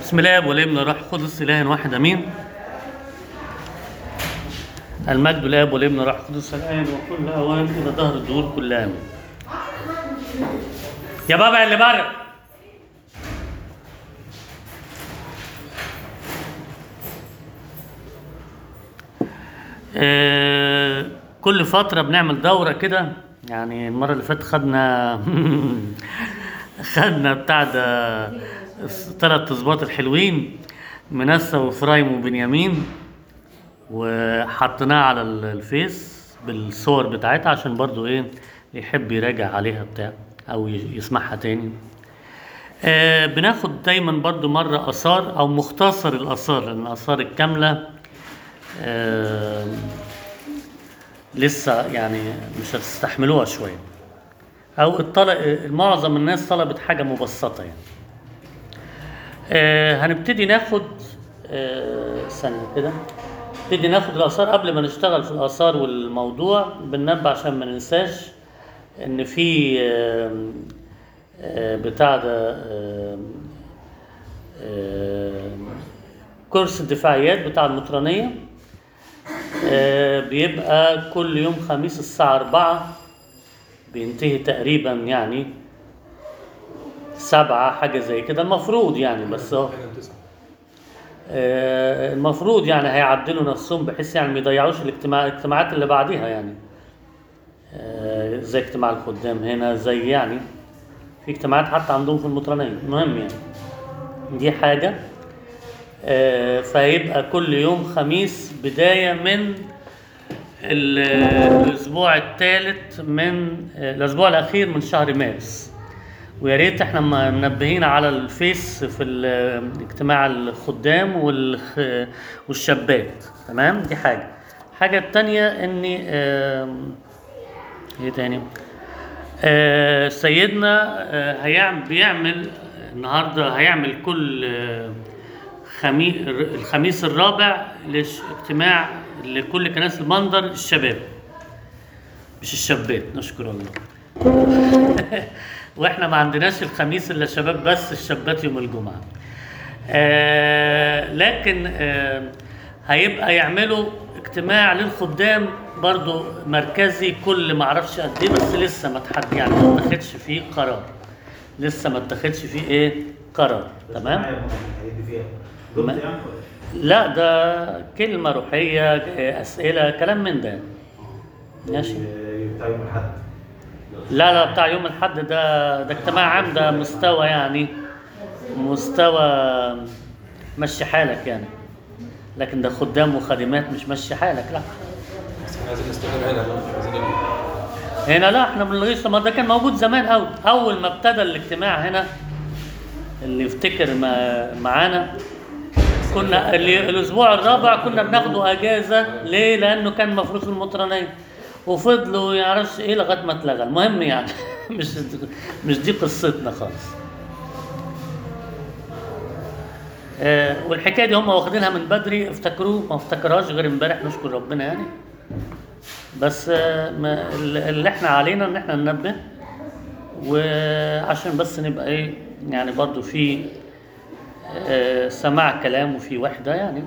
بسم الله والابن والروح القدس اله واحد امين المجد لاب والابن والروح القدس الان وكل اوان الى ظهر الدهور كلها امين يا بابا اللي بره آه، كل فترة بنعمل دورة كده يعني المرة اللي فاتت خدنا خدنا بتاع ده ثلاث اصباط الحلوين منسى وفرايم وبنيامين وحطيناها على ال- الفيس بالصور بتاعتها عشان برضو ايه يحب يراجع عليها بتاع او ي- يسمعها تاني آه بناخد دايما برضو مرة آثار أو مختصر الآثار لأن الآثار الكاملة آه لسه يعني مش هتستحملوها شوية أو الطلب معظم الناس طلبت حاجة مبسطة يعني آه هنبتدي ناخد آه ثانية كده نبتدي ناخد الآثار قبل ما نشتغل في الآثار والموضوع بننبه عشان ما ننساش إن في آه آه بتاع ده آه آه كورس الدفاعيات بتاع المطرانية آه بيبقى كل يوم خميس الساعة أربعة بينتهي تقريبا يعني سبعة حاجة زي كده المفروض يعني بس هو حاجة تسعة آه، المفروض يعني هيعدلوا نفسهم بحيث يعني ما يضيعوش الاجتماع الاجتماعات اللي بعديها يعني آه، زي اجتماع الخدام هنا زي يعني في اجتماعات حتى عندهم في المطرانية المهم يعني دي حاجة آه، فهيبقى كل يوم خميس بداية من ال- الأسبوع الثالث من آه، الأسبوع الأخير من شهر مارس ويا ريت احنا م- منبهين على الفيس في ال- اجتماع الخدام والخ- والشابات تمام دي حاجة الحاجة التانية اني آم، ايه تاني آه سيدنا آه هيعمل بيعمل النهارده هيعمل كل آه خمي الخميس الرابع لاش- اجتماع لكل كنائس المنظر الشباب مش الشابات نشكر الله واحنا ما عندناش الخميس الا شباب بس الشابات يوم الجمعه آه لكن آه هيبقى يعملوا اجتماع للخدام برضو مركزي كل ما اعرفش قد ايه بس لسه ما تحد يعني ما اتخذش فيه قرار لسه ما اتخذش فيه ايه قرار تمام هيدي فيها ما- ضبط يعني لا ده كلمه روحيه اسئله كلام من ده ماشي بتاع يوم الاحد لا لا بتاع يوم الحد ده ده اجتماع عام ده مستوى يعني مستوى مشي حالك يعني لكن ده خدام وخادمات مش مشي حالك لا بس احنا عايزين نستمر هنا مش عايزين نبقى. هنا لا احنا بنلغيش ما ده كان موجود زمان قوي اول ما ابتدى الاجتماع هنا اللي يفتكر ما معانا كنا اللي الاسبوع الرابع كنا بناخده اجازه ليه لانه كان مفروض في المطرانيه وفضلوا يعرفش ايه لغايه ما اتلغى المهم يعني مش مش دي قصتنا خالص آه والحكايه دي هم واخدينها من بدري افتكروه ما افتكرهاش غير امبارح نشكر ربنا يعني بس آه، ما اللي احنا علينا ان احنا ننبه وعشان بس نبقى ايه يعني برضو في آه، سماع كلام وفي وحدة يعني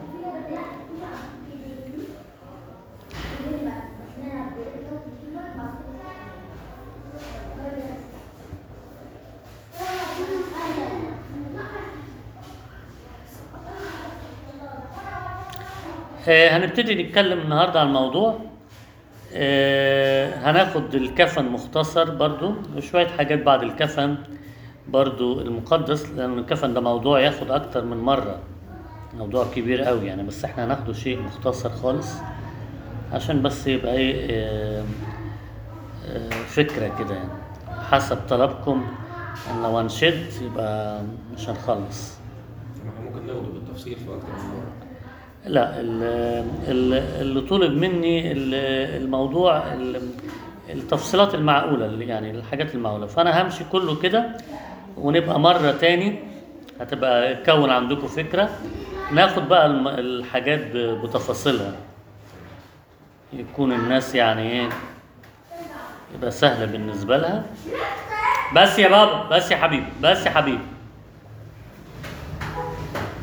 آه، هنبتدي نتكلم النهارده عن الموضوع آه، هناخد الكفن مختصر برضو وشوية حاجات بعد الكفن برضو المقدس لأن الكفن ده موضوع ياخد أكتر من مرة موضوع كبير قوي يعني بس احنا هناخده شيء مختصر خالص عشان بس يبقى ايه آه، آه، فكرة كده يعني حسب طلبكم ان لو هنشد يبقى مش هنخلص احنا ممكن ناخده بالتفصيل في اكتر من مرة لا ال- ال- اللي طلب مني ال- الموضوع ال- التفصيلات المعقولة اللي يعني الحاجات المعقولة فأنا همشي كله كده ونبقى مرة تاني هتبقى كون عندكم فكرة ناخد بقى الم- الحاجات ب- بتفاصيلها يكون الناس يعني ايه يبقى سهلة بالنسبة لها بس يا بابا بس يا حبيبي بس يا حبيبي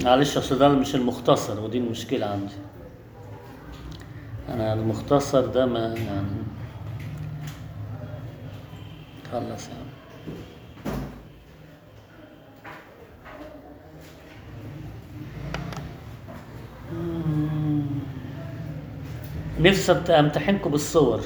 معلش اصل ده مش المختصر ودي المشكلة عندي انا المختصر ده ما يعني خلص يعني نفسي أمت- امتحنكم بالصور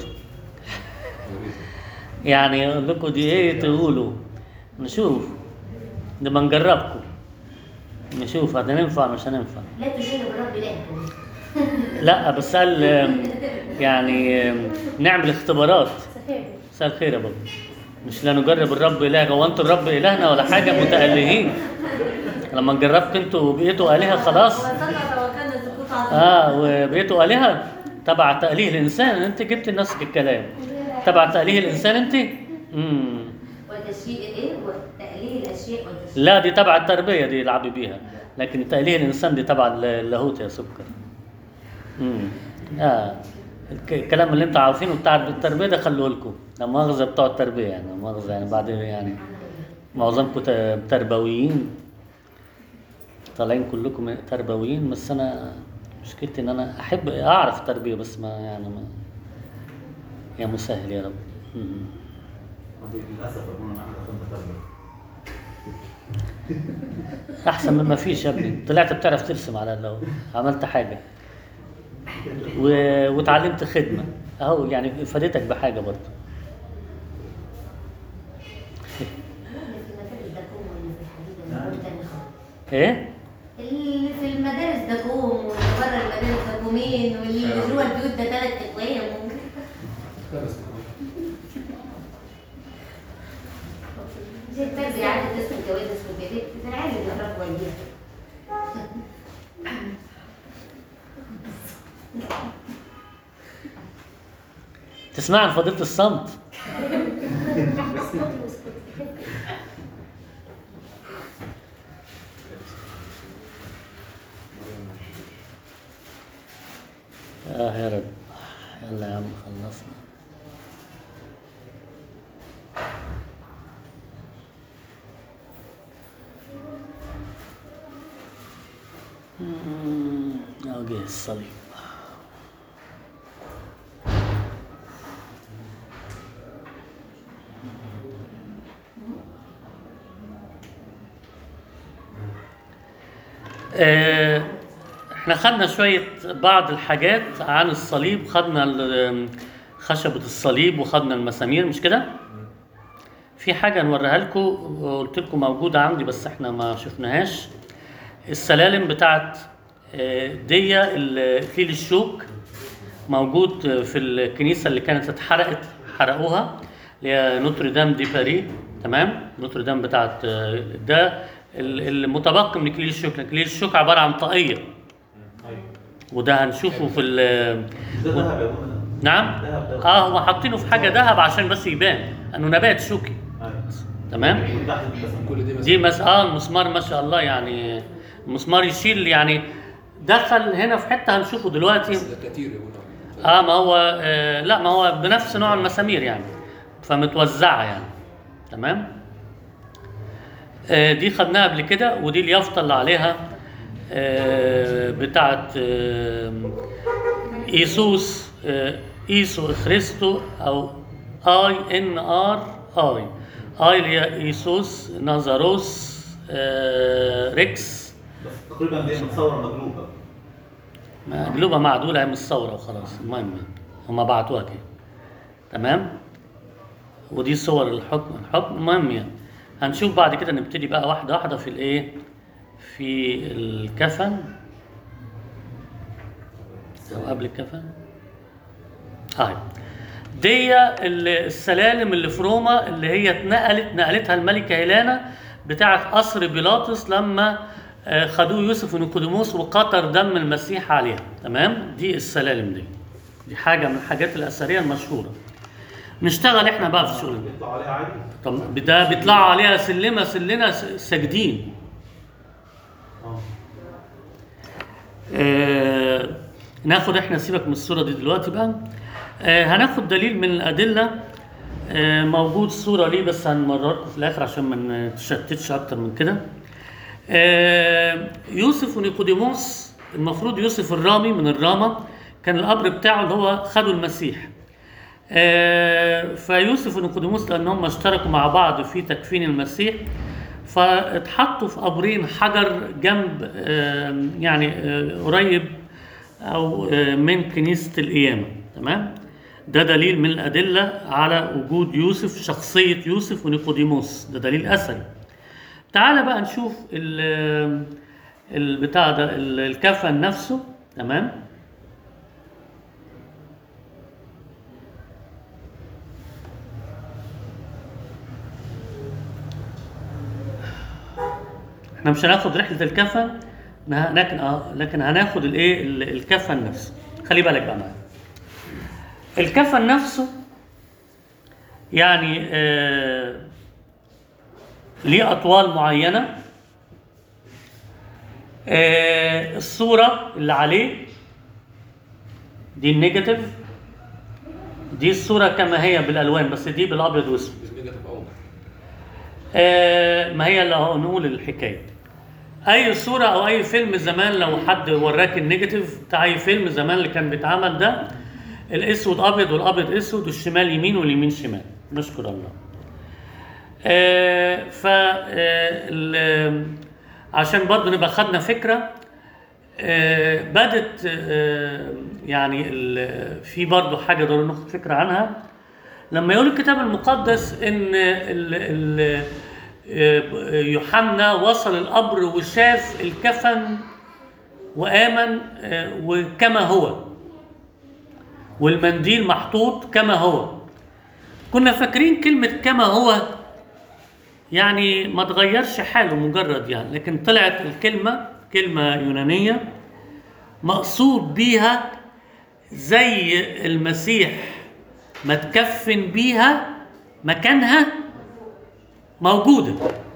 يعني اقول لكم دي ايه تقولوا نشوف لما نجربكم نشوف هننفع مش هننفع لا تشيل بالرب لكم لا بس قال آم، يعني آم، نعمل اختبارات صحيح مساء الخير يا بابا مش لا نجرب الرب إله هو انتوا الرب إلهنا ولا حاجة متألهين لما نجربكم انتوا بقيتوا آلهة خلاص وصلنا توكلنا سقوط عظيم اه وبقيتوا آلهة تبع تأليه الإنسان انت جبت لنفسك الكلام تبع تأليه الإنسان انت امم وتشييء ايه وتقليل الاشياء والتشييء لا دي تبع التربية دي يلعبوا بيها لكن تأليه الإنسان دي تبع اللاهوت يا سكر امم اه الك- الكلام اللي انتوا عارفينه بتاع التربية ده خلوه لكم لا مؤاخذة بتوع التربية يعني لا مؤاخذة يعني بعد يعني معظمكم ت- تربويين طالعين كلكم تربويين بس انا مشكلتي ان انا احب اعرف التربية بس ما يعني ما يا مسهل يا رب مم. للاسف ابونا احنا دخلنا تربيه احسن مما فيش يا ابني طلعت بتعرف ترسم على لو عملت حاجه و... وتعلمت خدمه اهو يعني فادتك بحاجه برضه ايه اللي في المدارس ده كوم واللي بره المدارس ده كومين واللي جوه البيوت ده ثلاث اقوام خمس زي التربية عادي تسكت جواز تسكت بيت ده عادي بيعرف والديها تسمع عن فضيله الصمت اه يا رب يلا يا عم خلصنا مم، أهو جه الصليب آه، احنا خدنا شوية بعض الحاجات عن الصليب خدنا ال- خشبة الصليب وخدنا المسامير مش كده؟ في حاجة نوريها لكم قلت لكم موجودة عندي بس احنا ما شفناهاش السلالم بتاعت آه، دي اكليل الشوك موجود في الكنيسة اللي كانت اتحرقت حرقوها اللي هي نوتردام دي باري تمام نوتردام بتاعت آه، ده ال- المتبقي من اكليل الشوك اكليل الشوك عبارة عن طاقية ايوه وده هنشوفه في ال- ده ذهب يا ابونا نعم ذهب ده اه هو حاطينه في حاجة ذهب عشان بس يبان انه نبات شوكي ايوه تمام وتحت الجسم كل دي دي مس اه المسمار ما شاء الله يعني المسمار يشيل يعني دخل هنا في حته هنشوفه دلوقتي بس ده كتير يا ابونا اه ما هو آه لا ما هو بنفس نوع المسامير يعني فمتوزعه يعني تمام آه دي خدناها قبل كده ودي اليافطه اللي عليها آه بتاعت آه ايسوس آه ايسو خريستو او اي ان ار اي اي اللي هي ايسوس نازاروس آه ريكس بس تقريبا دي متصوره مقلوبه مقلوبة معدولة هي مش ثورة وخلاص المهم هما بعتوها كده تمام ودي صور الحكم الحكم المهم يعني هنشوف بعد كده نبتدي بقى واحدة واحدة في الايه في الكفن او قبل الكفن هاي دي ال- السلالم اللي في روما اللي هي اتنقلت نقلتها الملكة هيلانا بتاعة قصر بيلاطس لما آه، خدوه يوسف ونيقوديموس وقطر دم المسيح عليها تمام دي السلالم دي دي حاجة من الحاجات الأثرية المشهورة نشتغل احنا بقى في الشغل ده بيطلع عليها عادي طب ده بيطلعوا عليها سلمة سلنا س- ساجدين اه آه، ناخد احنا سيبك من الصورة دي دلوقتي بقى آه، هناخد دليل من الأدلة آه، موجود صورة ليه بس هنمرركم في الآخر عشان ما نتشتتش أكتر من كده آه، يوسف ونيقوديموس المفروض يوسف الرامي من الرامة كان القبر بتاعه اللي هو خدوا المسيح آه، فيوسف ونيقوديموس لأنهم اشتركوا مع بعض في تكفين المسيح فاتحطوا في قبرين حجر جنب آه، يعني آه، قريب أو آه، من كنيسة القيامة تمام ده دليل من الأدلة على وجود يوسف شخصية يوسف ونيقوديموس ده دليل أثري تعال بقى نشوف ال- البتاع ده ال- الكفن نفسه تمام احنا مش هناخد رحله الكفن نه- لكن اه لكن هناخد الايه ال- الكفن نفسه خلي بالك بقى معايا الكفن نفسه يعني آه ليه اطوال معينه آه الصوره اللي عليه دي النيجاتيف دي الصوره كما هي بالالوان بس دي بالابيض واسود النيجاتيف اوضح آه، ما هي اللي هو نقول الحكايه اي صوره او اي فيلم زمان لو حد وراك النيجاتيف بتاع اي فيلم زمان اللي كان بيتعمل ده الاسود ابيض والابيض اسود والشمال يمين واليمين شمال نشكر الله آه ف آه، ال- عشان برضو نبقى خدنا فكره آه بدت آه يعني ال- في برضو حاجه ضروري ناخد فكره عنها لما يقول الكتاب المقدس ان ال ال يوحنا وصل القبر وشاف الكفن وآمن آه، وكما هو والمنديل محطوط كما هو كنا فاكرين كلمة كما هو يعني ما تغيرش حاله مجرد يعني لكن طلعت الكلمة كلمة يونانية مقصود بيها زي المسيح ما تكفن بيها مكانها موجودة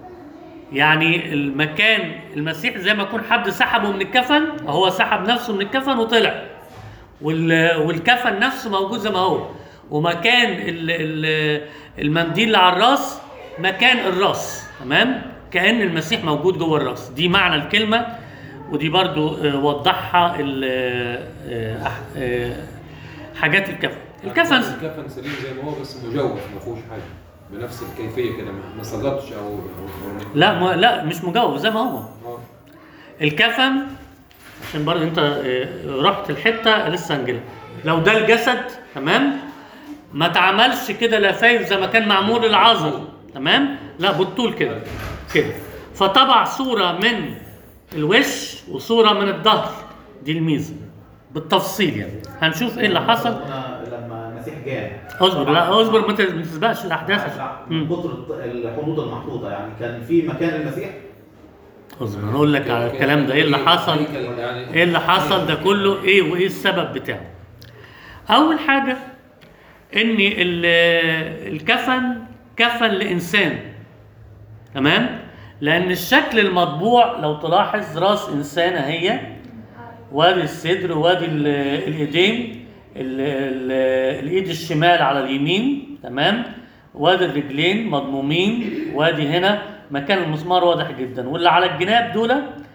يعني المكان المسيح زي ما يكون حد سحبه من الكفن هو سحب نفسه من الكفن وطلع وال- والكفن نفسه موجود زي ما هو ومكان ال- ال- المنديل اللي على الراس مكان الراس تمام كأن المسيح موجود جوه الراس دي معنى الكلمة ودي برضو آه، وضحها ال- آه، أح- آه، حاجات الكفن الكفن الكفن سليم زي ما هو بس مجوف ما فيهوش حاجه بنفس الكيفيه كده ما- ما صدقتش او او أو- لا ما لا مش مجوف زي ما هو اه الكفن عشان برضه انت اه، رحت الحته لسه هنجيلها لو ده الجسد تمام ما اتعملش كده لفايف زي ما كان معمول العظم تمام لا بالطول كده كده فطبع صوره من الوش وصوره من الظهر دي الميزه بالتفصيل يعني هنشوف ايه اللي حصل هنا لما المسيح جاء اصبر لا اصبر ما ت- ما تسبقش الاحداث من مم. كتر الط- الحدود المحطوطه يعني كان في مكان المسيح اصبر هقول لك على الكلام ده ايه اللي حصل يعني ايه اللي حصل ده كله ايه وايه السبب بتاعه اول حاجه ان ال- الكفن كفن لانسان تمام لان الشكل المطبوع لو تلاحظ راس انسانه هي وادي الصدر وادي ال- الايدين ال- ال- الايد الشمال على اليمين تمام وادي الرجلين مضمومين وادي هنا مكان المسمار واضح جدا واللي على الجناب دول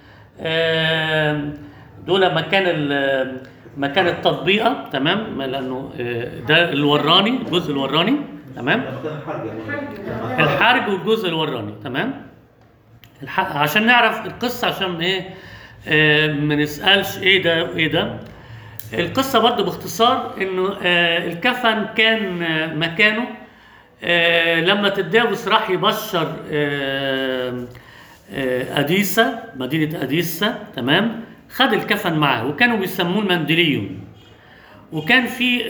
آم، دول مكان ال- مكان التطبيقه تمام لانه آه، ده الوراني الجزء الوراني تمام ده مكان الحرب يا مولانا. الحرب. الحرج والجزء الوراني تمام الح... عشان نعرف القصه عشان ايه آه ما نسالش ايه ده وايه ده القصه برضو باختصار انه آه الكفن كان آه مكانه آه لما تداوس راح يبشر آه آه اديسا مدينه اديسا تمام خد الكفن معاه وكانوا بيسموه المندليون وكان في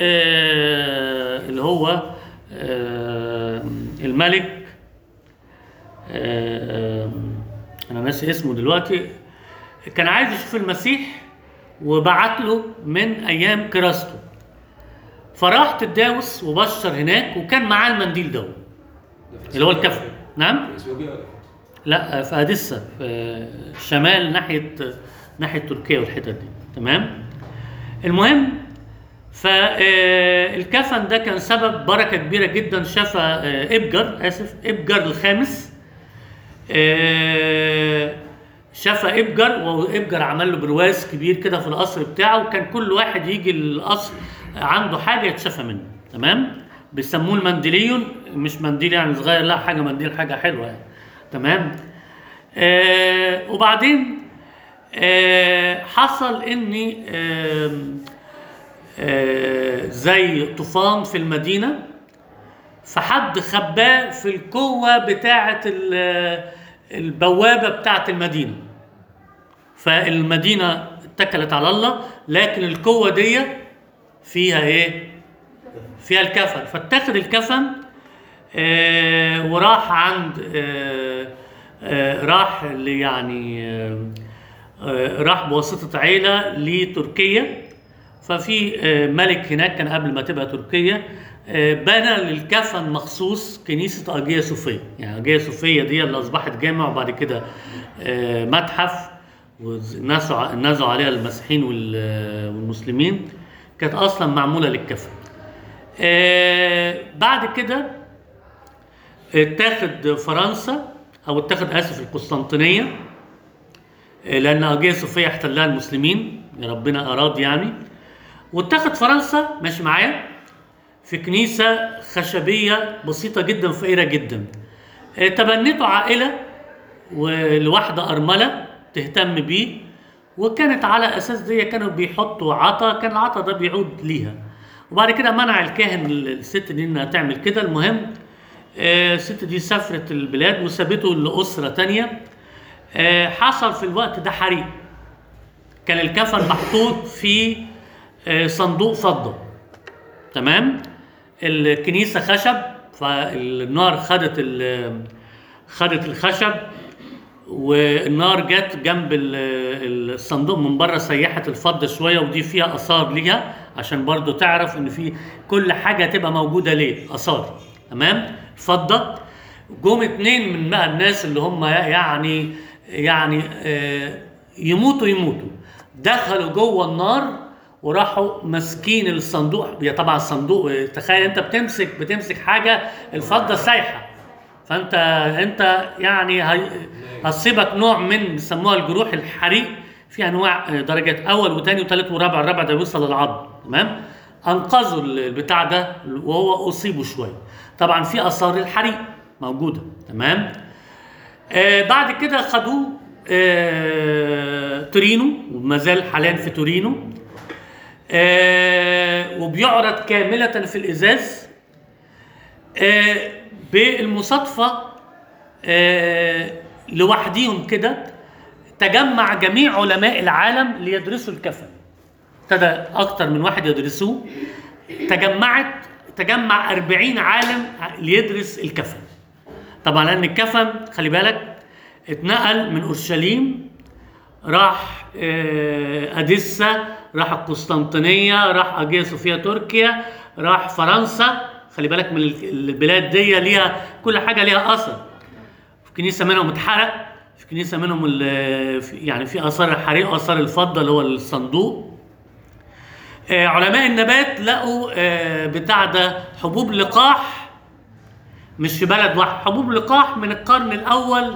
آه اللي هو آه الملك آه انا ناسي اسمه دلوقتي كان عايز يشوف المسيح وبعت له من ايام كراسته فراح تداوس وبشر هناك وكان معاه المنديل ده اللي هو الكفن نعم في اثيوبيا لا في اديسا في شمال ناحيه ناحيه تركيا والحتت دي تمام المهم فالكفن ده كان سبب بركه كبيره جدا شافها آه، ابجر اسف ابجر الخامس آه، شفى ابجر وابجر عمل له برواز كبير كده في القصر بتاعه وكان كل واحد يجي القصر عنده حاجه يتشفى منه تمام بيسموه المنديليون مش منديل يعني صغير لا حاجه منديل حاجه حلوه يعني تمام آه وبعدين آه حصل ان آه آه زي طوفان في المدينه فحد خباه في القوه بتاعه ال- البوابه بتاعه المدينه فالمدينه اتكلت على الله لكن القوه دي فيها ايه فيها الكفن فاتخذ الكفن آه وراح عند آه آه راح ل- يعني آه آه راح بواسطة عيلة لتركيا ففي آه ملك هناك كان قبل ما تبقى تركيا آه بنى للكفن مخصوص كنيسة أجيا صوفيا يعني أجيا صوفيا دي اللي أصبحت جامع وبعد كده آه متحف ونزعوا نزعوا عليها المسيحيين وال- والمسلمين كانت أصلا معمولة للكفن آه بعد كده اتاخد فرنسا او اتاخد اسف القسطنطينيه آه، لان اجيا صوفيا احتلها المسلمين ربنا اراد يعني واتاخد فرنسا ماشي معايا في كنيسه خشبيه بسيطه جدا فقيره جدا آه، تبنته عائله ولواحده ارمله تهتم بيه وكانت على اساس دي كانوا بيحطوا عطا كان العطا ده بيعود ليها وبعد كده منع الكاهن الست دي انها تعمل كده المهم آه، الست دي سافرت البلاد وسابته لاسره تانية آه، حصل في الوقت ده حريق كان الكفن محطوط في آه، صندوق فضه تمام الكنيسه خشب فالنار خدت ال- خدت الخشب والنار جت جنب ال- الصندوق من بره سيحت الفضه شويه ودي فيها اثار ليها عشان برضو تعرف ان في كل حاجه تبقى موجوده ليه اثار تمام فضه جم اتنين من بقى الناس اللي هم يعني يعني آه، يموتوا يموتوا دخلوا جوه النار وراحوا ماسكين الصندوق يا طبعا الصندوق آه، تخيل انت بتمسك بتمسك حاجه الفضه سايحه فانت انت يعني هي- هتصيبك نوع من بيسموها الجروح الحريق في انواع آه، درجات اول وثاني وثالث ورابع الرابع ده بيوصل للعظم تمام انقذوا ال- البتاع ده وهو اصيبوا شويه طبعا في اثار الحريق موجوده تمام آه بعد كده خدوه آه تورينو وما زال حاليا في تورينو آه وبيعرض كامله في الازاز آه بالمصادفه آه لوحديهم كده تجمع جميع علماء العالم ليدرسوا الكفن ابتدى اكتر من واحد يدرسوه تجمعت تجمع 40 عالم ليدرس الكفن طبعا لان الكفن خلي بالك اتنقل من اورشليم راح آه، اديسا راح القسطنطينيه راح اجيا صوفيا تركيا راح فرنسا خلي بالك من البلاد دي ليها كل حاجه ليها اثر في كنيسه منهم اتحرق في كنيسه منهم ال- في- يعني في اثار الحريق واثار الفضه اللي هو الصندوق آه، علماء النبات لقوا آه، بتاع ده حبوب لقاح مش في بلد واحد حبوب لقاح من القرن الاول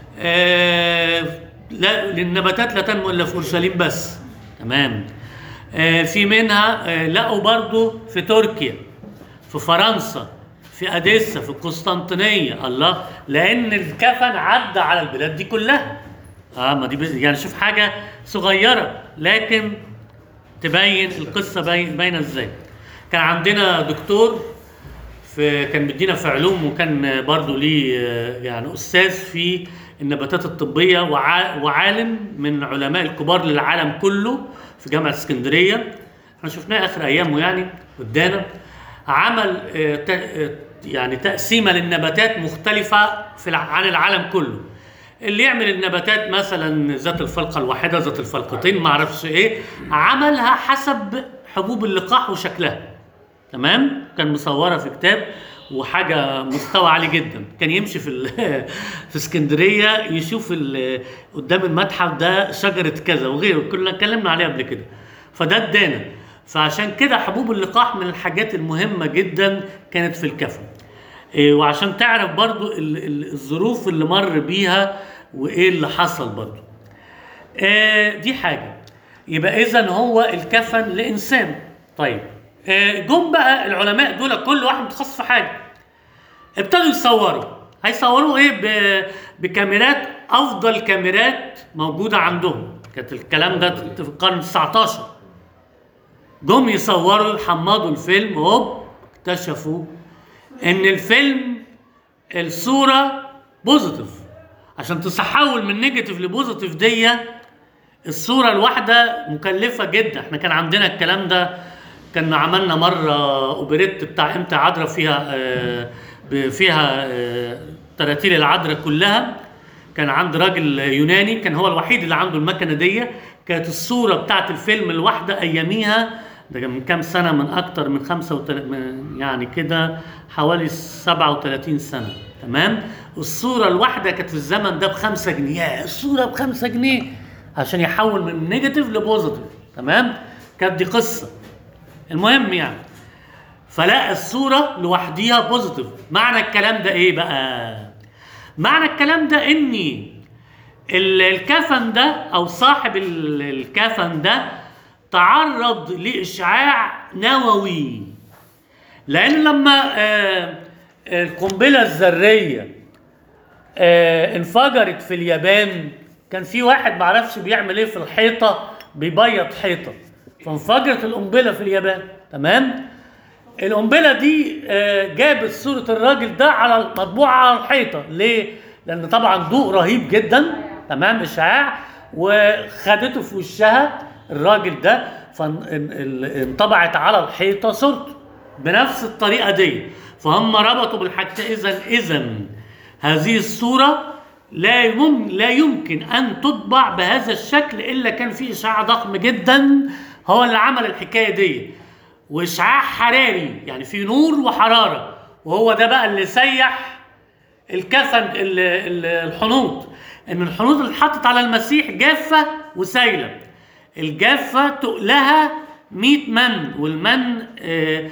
آه، لا للنباتات لا تنمو الا في اورشليم بس تمام آه، في منها آه، لقوا برضو في تركيا في فرنسا في اديسا في القسطنطينيه الله لان الكفن عدى على البلاد دي كلها اه ما دي بس- يعني شوف حاجه صغيره لكن تبين القصه باين- باينه ازاي كان عندنا دكتور في كان بيدينا في علوم وكان برضه ليه آه، يعني استاذ في النباتات الطبيه وع- وعالم من علماء الكبار للعالم كله في جامعه اسكندريه احنا شفناه اخر ايامه يعني قدامنا عمل آه، ت- آه، يعني تقسيمه للنباتات مختلفه في الع- عن العالم كله اللي يعمل النباتات مثلا ذات الفلقه الواحده ذات الفلقتين ما اعرفش ايه عملها حسب حبوب اللقاح وشكلها تمام كان مصوره في كتاب وحاجه مستوى عالي جدا كان يمشي في ال- في اسكندريه يشوف ال- قدام المتحف ده شجره كذا وغيره كلنا اتكلمنا عليه قبل كده فده ادانا فعشان كده حبوب اللقاح من الحاجات المهمه جدا كانت في الكفن إيه، وعشان تعرف برضو ال- ال- الظروف اللي مر بيها وايه اللي حصل برضو آه دي حاجه يبقى اذا هو الكفن لانسان طيب آه جم بقى العلماء دول كل واحد متخصص في حاجه ابتدوا يصوروا هيصوروا ايه ب... بكاميرات افضل كاميرات موجوده عندهم كانت الكلام ده في القرن 19 جم يصوروا يحمضوا الفيلم هوب اكتشفوا ان الفيلم الصوره بوزيتيف عشان تحول من نيجاتيف لبوزيتيف دي الصوره الواحده مكلفه جدا احنا كان عندنا الكلام ده كنا عملنا مره اوبريت بتاع امتى عذراء فيها آه، ب- فيها آه، تراتيل العذراء كلها كان عند راجل يوناني كان هو الوحيد اللي عنده المكنه دي كانت الصوره بتاعت الفيلم الواحده اياميها ده كان من كام سنه من اكتر من 35 يعني كده حوالي 37 سنه تمام الصوره الواحده كانت في الزمن ده ب 5 جنيه يا الصوره ب 5 جنيه عشان يحول من نيجاتيف لبوزيتيف تمام كانت دي قصه المهم يعني فلا الصورة لوحديها بوزيتيف معنى الكلام ده ايه بقى معنى الكلام ده اني ال- الكفن ده او صاحب ال- الكفن ده تعرض لاشعاع نووي لان لما آه، القنبله الذريه آه، انفجرت في اليابان كان في واحد معرفش بيعمل ايه في الحيطه بيبيض حيطه فانفجرت القنبله في اليابان تمام القنبله دي آه، جابت صوره الراجل ده على مطبوعه على الحيطه ليه لان طبعا ضوء رهيب جدا تمام اشعاع وخدته في وشها الراجل ده فانطبعت على الحيطه صورته بنفس الطريقه دي فهم ربطوا بالحاجتين اذا اذا هذه الصوره لا يمكن لا يمكن ان تطبع بهذا الشكل الا كان في اشعاع ضخم جدا هو اللي عمل الحكايه دي واشعاع حراري يعني في نور وحراره وهو ده بقى اللي سيح الكفن ال- ال- الحنوط ان الحنوط اللي اتحطت على المسيح جافه وسايله الجافه تقلها 100 من والمن آه،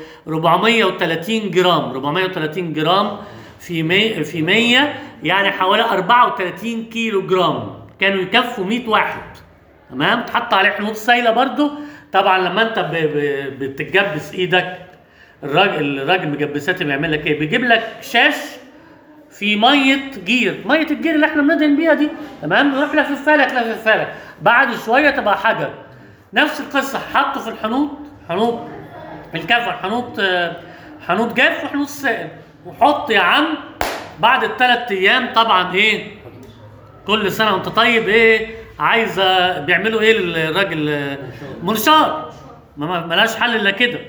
430 جرام 430 جرام في مي في 100 يعني حوالي 34 كيلو جرام كانوا يكفوا 100 واحد تمام تحط عليه حنوط سايله برضو طبعا لما انت ب- ب- بتتجبس ايدك الراجل الراجل مجبساتي بيعمل لك ايه بيجيب لك شاش في ميه جير ميه الجير اللي احنا بندهن بيها دي تمام يروح لففها لك لففها لك بعد شويه تبقى حجر نفس القصه حطه في الحنوط حنوط الكفن حنوط آه، حنوط جاف وحنوط سائل وحط يا عم بعد الثلاث ايام طبعا ايه كل سنه وانت طيب ايه عايزه بيعملوا ايه الراجل آه، منشار ما- ما- ملهاش حل الا كده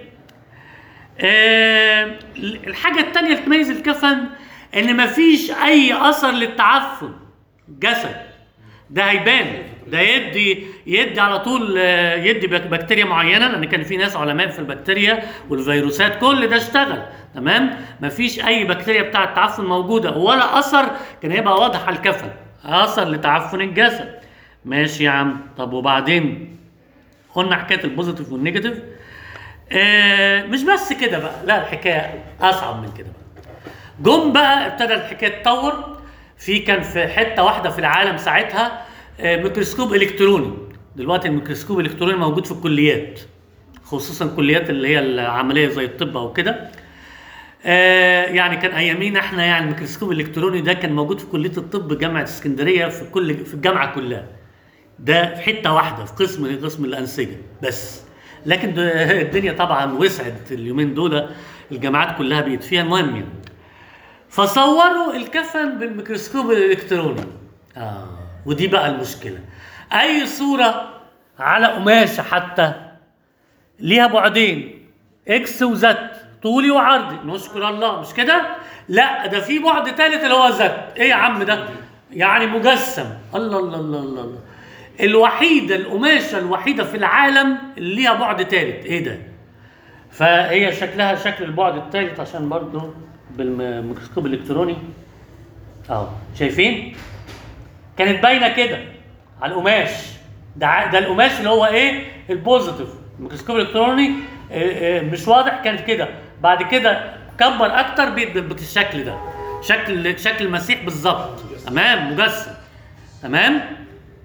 آه، الحاجة التانية اللي تميز الكفن إن مفيش أي أثر للتعفن جسد ده هيبان ده يدي يدي على طول آه، يدي بك- بكتيريا معينه لان كان في ناس علماء في البكتيريا والفيروسات كل ده اشتغل تمام مفيش اي بكتيريا بتاعه التعفن موجوده ولا اثر كان هيبقى واضح على الكفن اثر لتعفن الجسد ماشي يا عم طب وبعدين قلنا حكايه البوزيتيف والنيجاتيف آه مش بس كده بقى لا الحكايه اصعب من كده بقى جم بقى ابتدى الحكايه تتطور في كان في حته واحده في العالم ساعتها آه ميكروسكوب الكتروني دلوقتي الميكروسكوب الالكتروني موجود في الكليات خصوصا الكليات اللي هي العمليه زي الطب او كده آه يعني كان ايامينا احنا يعني الميكروسكوب الالكتروني ده كان موجود في كليه الطب جامعه اسكندريه في كل في الجامعه كلها ده في حته واحده في قسم قسم الانسجه بس لكن ده- الدنيا طبعا وسعت اليومين دول الجامعات كلها بقت فيها المهم يعني فصوروا الكفن بالميكروسكوب الالكتروني اه ودي بقى المشكله اي صوره على قماشه حتى ليها بعدين اكس وزد طولي وعرضي نشكر الله مش كده لا ده في بعد ثالث اللي هو زد ايه يا عم ده يعني مجسم الله الله الله الله, الله. الوحيده القماشه الوحيده في العالم اللي ليها بعد ثالث ايه ده فهي شكلها شكل البعد الثالث عشان برضه بالميكروسكوب الالكتروني اهو شايفين كانت باينه كده على القماش ده ع- ده القماش اللي هو ايه البوزيتيف الميكروسكوب الالكتروني آه، آه، مش واضح كانت كده بعد كده كبر اكتر بيت- بالشكل ده شكل شكل المسيح بالظبط تمام مجسم تمام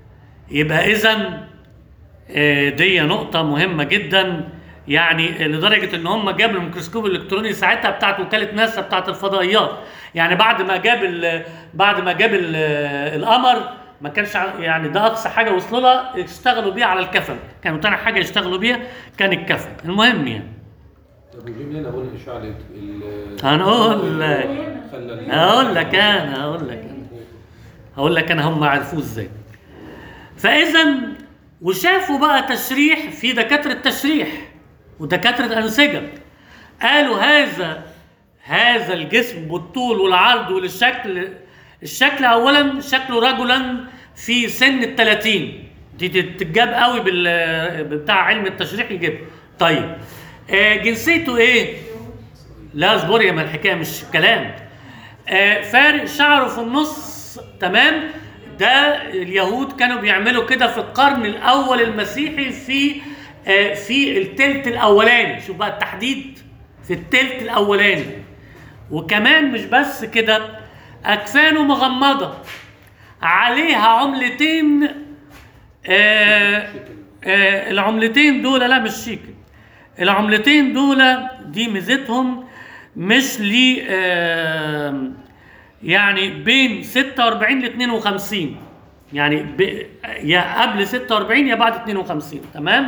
يبقى اذا دي نقطة مهمة جدا يعني لدرجة ان هم جابوا الميكروسكوب الالكتروني ساعتها بتاعت وكالة ناسا بتاعت الفضائيات يعني بعد ما جاب ال- بعد ما جاب ال- القمر ما كانش ع- يعني ده اقصى حاجة وصلوا لها اشتغلوا بيها على الكفن كانوا تاني حاجة يشتغلوا بيها كان الكفن المهم يعني طب وجيب لنا ابونا اشعه ال هنقول لك خلى ال- هقول لك انا هقول لك انا هقول لك انا هم عرفوه ازاي فاذا وشافوا بقى تشريح في دكاتره تشريح ودكاتره انسجه قالوا هذا هذا الجسم بالطول والعرض والشكل الشكل اولا شكله رجلا في سن ال 30 دي تتجاب قوي بال بتاع علم التشريح يجيب طيب آه جنسيته ايه؟ لا اصبر يا ما الحكايه مش كلام آه فارق شعره في النص تمام ده اليهود كانوا بيعملوا كده في القرن الاول المسيحي في آه في التلت الاولاني شوف بقى التحديد في التلت الاولاني وكمان مش بس كده اكفانه مغمضه عليها عملتين آه آه العملتين دول لا مش شيك العملتين دول دي ميزتهم مش لي آه يعني بين 46 ل 52 يعني ب... يا قبل 46 يا بعد 52 تمام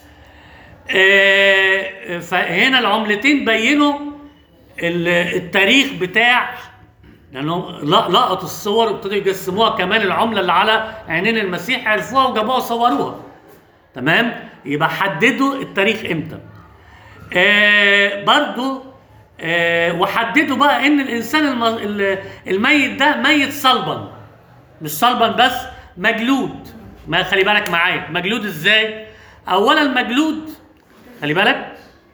آه فهنا العملتين بينوا ال- التاريخ بتاع لانهم ل- لقطوا الصور وابتدوا يجسموها كمان العمله اللي على عينين المسيح عرفوها وجابوها وصوروها تمام يبقى حددوا التاريخ امتى آه برضو آه وحددوا بقى ان الانسان الم- ال- الميت ده ميت صلبا مش صلبا بس مجلود ما خلي بالك معايا مجلود ازاي اولا مجلود خلي بالك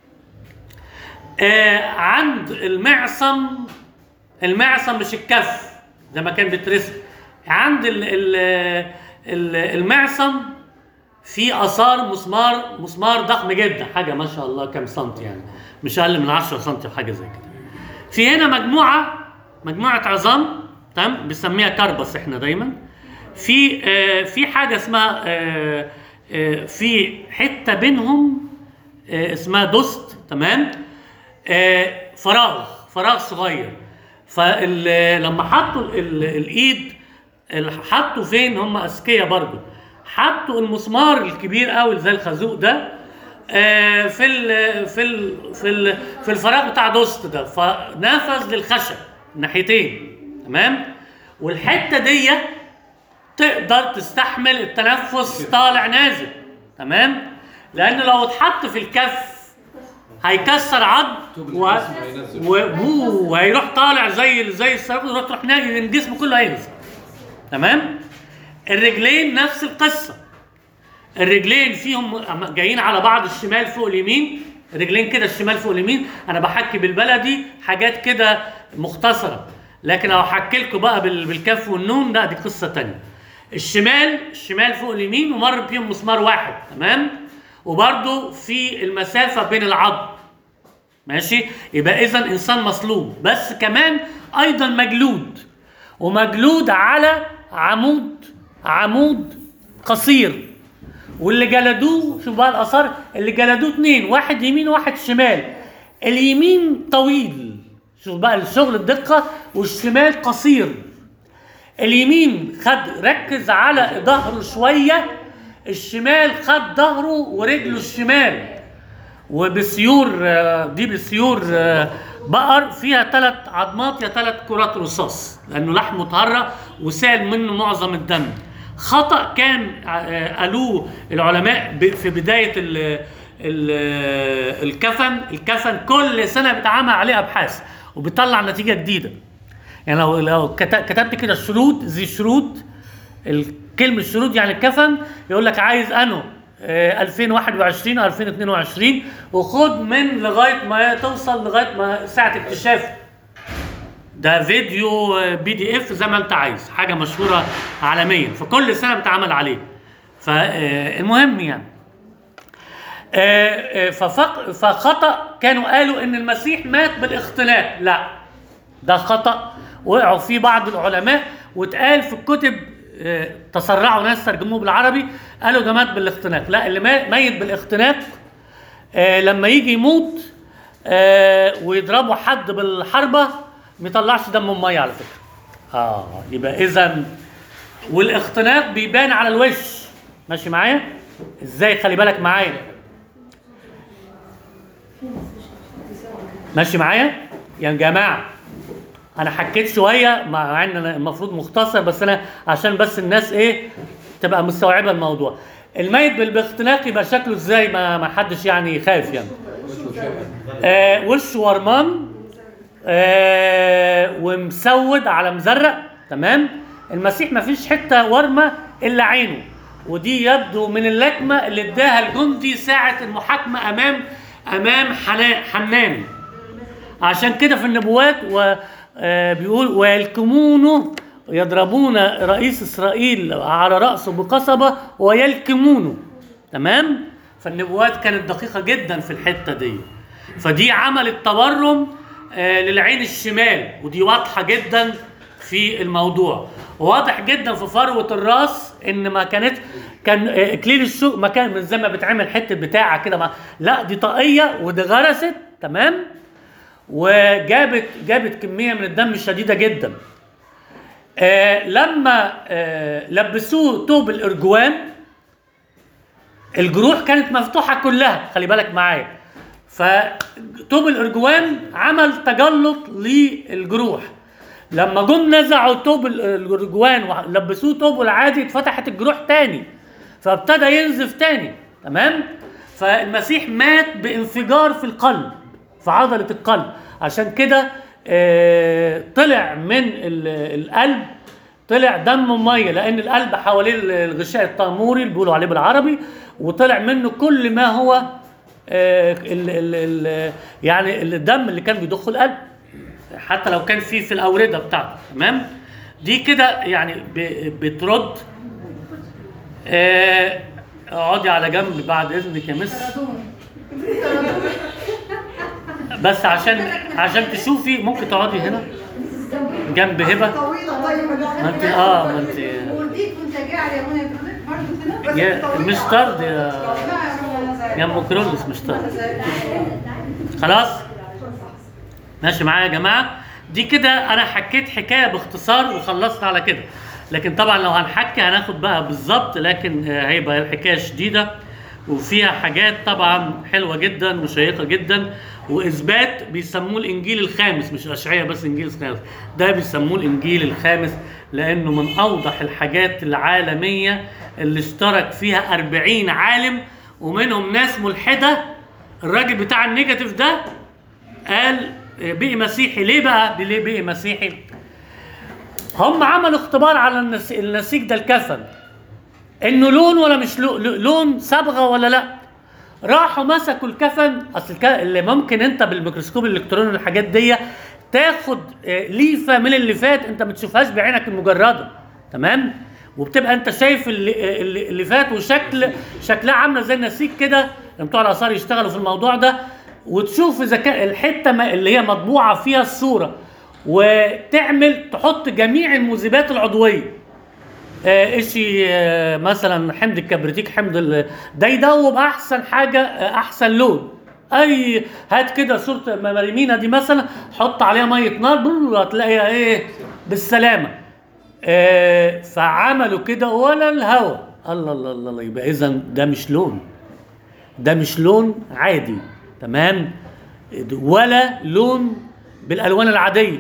آه عند المعصم المعصم مش الكف زي ما كان بيترسم عند ال ال ال المعصم في اثار مسمار مسمار ضخم جدا حاجه ما شاء الله كام سنتي يعني مش اقل من 10 سنتي وحاجه زي كده في هنا مجموعه مجموعه عظام تمام بنسميها كربس احنا دايما في آه في حاجه اسمها آه آه في حته بينهم آه اسمها دوست تمام آه فراغ فراغ صغير فلما حطوا ال- ال- الايد ال- حطوا فين هم اذكياء برضو حطوا المسمار الكبير قوي زي الخازوق ده آه، في ال في ال في ال في الفراغ بتاع دوست ده فنفذ للخشب ناحيتين تمام والحته دي تقدر تستحمل التنفس طالع نازل تمام لان لو اتحط في الكف هيكسر عظم و... و... و... وهيروح طالع زي زي الصاروخ يروح تروح ناقل الجسم كله هينزل تمام الرجلين نفس القصه الرجلين فيهم جايين على بعض الشمال فوق اليمين رجلين كده الشمال فوق اليمين انا بحكي بالبلدي حاجات كده مختصره لكن لو احكي لكم بقى بال- بالكف والنون لا دي قصه تانية الشمال الشمال فوق اليمين ومر بيهم مسمار واحد تمام وبرده في المسافه بين العظم ماشي يبقى اذا انسان مصلوب بس كمان ايضا مجلود ومجلود على عمود عمود قصير واللي جلدوه شوف بقى الاثار اللي جلدوه اتنين واحد يمين وواحد شمال اليمين طويل شوف بقى الشغل الدقه والشمال قصير اليمين خد ركز على ظهره شويه الشمال خد ظهره ورجله الشمال وبسيور آه، دي بسيور آه، بقر فيها ثلاث عظمات يا ثلاث كرات رصاص لانه لحم مطهره وسال منه معظم الدم خطا كان آه، قالوه العلماء ب- في بدايه ال ال الكفن الكفن كل سنه بيتعمل عليه ابحاث وبيطلع نتيجه جديده يعني لو لو كت- كتبت كده شروط زي شروط الكلمة شروط يعني الكفن يقول لك عايز انه آه، 2021 او 2022 وخد من لغايه ما توصل لغايه ما ساعه اكتشافه ده فيديو بي دي اف زي ما انت عايز حاجه مشهوره عالميا فكل سنه بتعمل عليه فالمهم يعني آه، آه، ففق فخطا كانوا قالوا ان المسيح مات بالاختلاط لا ده خطا وقعوا فيه بعض العلماء واتقال في الكتب آه، تسرعوا ناس ترجموه بالعربي قالوا ده مات بالاختناق لا اللي ما- ميت بالاختناق آه، لما يجي يموت آه، ويضربوا حد بالحربه ما يطلعش دم ميه على فكره اه يبقى اذا والاختناق بيبان على الوش ماشي معايا ازاي خلي بالك معايا ماشي معايا يا جماعه انا حكيت شويه مع ان أنا المفروض مختصر بس انا عشان بس الناس ايه تبقى مستوعبه الموضوع الميت بالاختناق يبقى شكله ازاي ما ما حدش يعني يخاف يعني وشه شبه آه وشه ورمان آه ومسود على مزرق تمام المسيح ما فيش حته ورمه الا عينه ودي يبدو من اللكمه اللي اداها الجندي ساعه المحاكمه امام امام حنا- حنان عشان كده في النبوات و آه، بيقول ويلكمونه يضربون رئيس اسرائيل على راسه بقصبه ويلكمونه تمام فالنبوات كانت دقيقه جدا في الحته دي فدي عملت تورم آه، للعين الشمال ودي واضحه جدا في الموضوع واضح جدا في فروه الراس ان ما كانت كان آه، اكليل الشوك ما كان زي ما بتعمل حته بتاعه كده ما- لا دي طاقيه ودي غرست تمام وجابت جابت كميه من الدم شديده جدا آه لما آه لبسوه توب الارجوان الجروح كانت مفتوحه كلها خلي بالك معايا فتوب الارجوان عمل تجلط للجروح لما جم نزعوا توب ال- الارجوان ولبسوه توب العادي اتفتحت الجروح تاني فابتدى ينزف تاني تمام فالمسيح مات بانفجار في القلب في عضله القلب عشان كده آه، طلع من ال- القلب طلع دم ميه لان القلب حواليه الغشاء التاموري اللي بيقولوا عليه بالعربي وطلع منه كل ما هو آه، ال ال ال يعني الدم اللي كان بيضخه القلب حتى لو كان فيه في الاورده بتاعته تمام دي كده يعني ب- بترد آه، اقعدي على جنب بعد اذنك يا مس بس عشان عشان تشوفي ممكن تقعدي هنا جنب هبه طويلة طيب ما انت اه ما انت وديك وانت قاعد يا منى برضه كده بس يا طويلة. مش طرد يا لا يا منى زي- يا ام كرولس مش طرد زي- خلاص ماشي معايا يا جماعه دي كده انا حكيت حكايه باختصار وخلصنا على كده لكن طبعا لو هنحكي هناخد بقى بالظبط لكن آه، هيبقى الحكايه شديده وفيها حاجات طبعا حلوه جدا وشيقه جدا واثبات بيسموه الانجيل الخامس مش اشعياء بس انجيل الخامس ده بيسموه الانجيل الخامس لانه من اوضح الحاجات العالميه اللي اشترك فيها 40 عالم ومنهم ناس ملحده الراجل بتاع النيجاتيف ده قال بقي مسيحي ليه بقى ليه بقي مسيحي هم عملوا اختبار على النس- النسيج ده الكفن انه لون ولا مش لون لون صبغه ولا لا راحوا مسكوا الكفن اصل الك- اللي ممكن انت بالميكروسكوب الالكتروني والحاجات دي تاخد آه، ليفه من اللي فات انت ما تشوفهاش بعينك المجرده تمام وبتبقى انت شايف اللي, اللي اللي فات وشكل شكلها عامله زي النسيج كده لما بتوع الاثار يشتغلوا في الموضوع ده وتشوف اذا كان الحته ما- اللي هي مطبوعه فيها الصوره وتعمل تحط جميع المذيبات العضويه آه، اشي آه، مثلا حمض الكبريتيك حمض ال- ده يدوب احسن حاجه آه، احسن لون اي هات كده صوره مريمينا دي مثلا حط عليها ميه نار برر، هتلاقيها ايه بالسلامه آه، فعملوا كده ولا الهوى الله الله الله الله يبقى اذا ده مش لون ده مش لون عادي تمام ولا لون بالالوان العاديه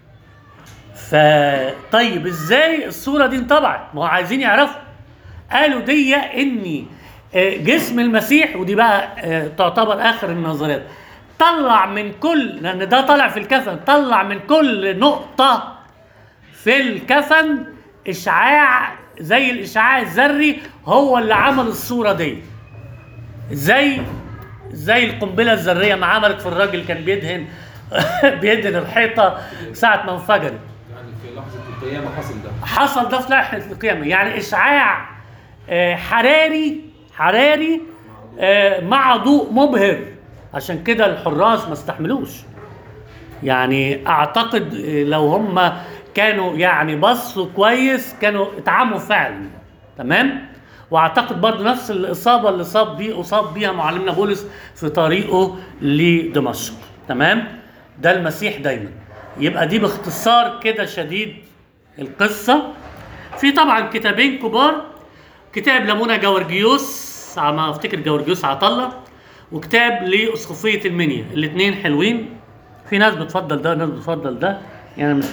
فطيب ازاي الصوره دي انطبعت ما هو عايزين يعرفوا قالوا دي اني آه، جسم المسيح ودي بقى آه، تعتبر اخر النظريات طلع من كل لان ده طلع في الكفن طلع من كل نقطه في الكفن اشعاع زي الاشعاع الذري هو اللي عمل الصوره دي زي زي القنبله الذريه ما عملت في الراجل كان بيدهن بيدهن الحيطه ساعه ما انفجرت يعني في لحظه القيامه حصل ده حصل ده في لائحه القيامه يعني اشعاع آه، حراري حراري آه، مع ضوء مبهر عشان كده الحراس ما استحملوش يعني اعتقد آه، لو هم كانوا يعني بصوا كويس كانوا اتعموا فعلا تمام واعتقد برضو نفس الاصابه اللي صاب بيه اصاب بيها معلمنا بولس في طريقه لدمشق تمام ده المسيح دايما يبقى دي باختصار كده شديد القصه في طبعا كتابين كبار كتاب لمونة جورجيوس على ما افتكر جورجيوس عطله وكتاب لاسقفيه المنيا الاثنين حلوين في ناس بتفضل ده ناس بتفضل ده يعني مش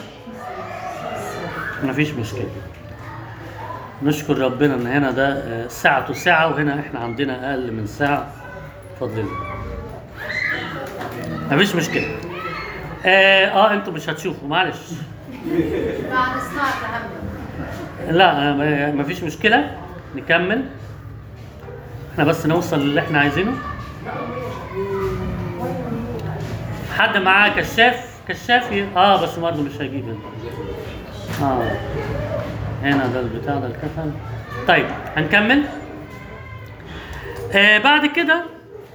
مفيش مشكله نشكر ربنا ان هنا ده آه، ساعته ساعه وهنا احنا عندنا اقل من ساعه بفضل الله مفيش مشكله اه, آه انتوا مش هتشوفوا معلش بعد الصلاة أهم لا آه، ما- مفيش مشكله نكمل احنا بس نوصل للي احنا عايزينه حد معاه كشاف كشاف ي- اه بس برضه مش هيجيب هنا اه هنا ده البتاع ده الكفن طيب هنكمل آه بعد كده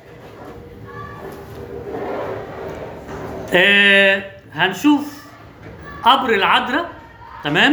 آه هنشوف قبر العذراء تمام